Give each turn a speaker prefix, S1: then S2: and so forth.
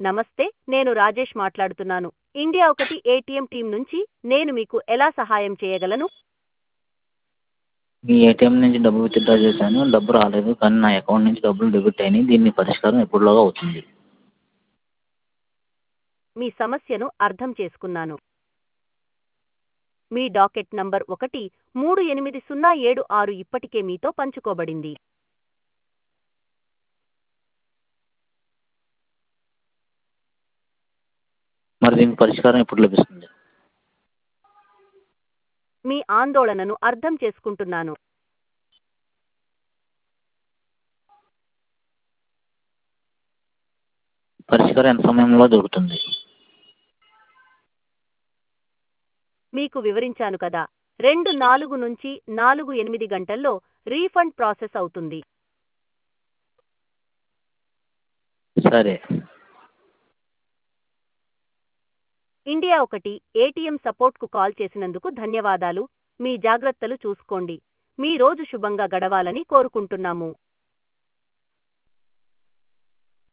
S1: నమస్తే నేను రాజేష్ మాట్లాడుతున్నాను ఇండియా ఒకటి ఏటీఎం టీం నుంచి నేను మీకు ఎలా సహాయం చేయగలను
S2: మీ ఏటీఎం నుంచి డబ్బు విత్డ్రా చేశాను డబ్బు రాలేదు కానీ నా అకౌంట్ నుంచి డబ్బులు డెబిట్ అయినాయి దీని పరిష్కారం ఎప్పటిలోగా అవుతుంది
S1: మీ సమస్యను అర్థం చేసుకున్నాను మీ డాకెట్ నంబర్ ఒకటి మూడు ఎనిమిది సున్నా ఏడు ఆరు ఇప్పటికే మీతో పంచుకోబడింది
S2: మరి దీనికి పరిష్కారం ఎప్పుడు లభిస్తుంది
S1: మీ ఆందోళనను అర్థం చేసుకుంటున్నాను
S2: పరిష్కారం ఎంత సమయంలో దొరుకుతుంది
S1: మీకు వివరించాను కదా రెండు నాలుగు నుంచి నాలుగు ఎనిమిది గంటల్లో రీఫండ్ ప్రాసెస్ అవుతుంది
S2: సరే
S1: ఇండియా ఒకటి ఏటీఎం సపోర్ట్కు కాల్ చేసినందుకు ధన్యవాదాలు మీ జాగ్రత్తలు చూసుకోండి మీ రోజు శుభంగా గడవాలని కోరుకుంటున్నాము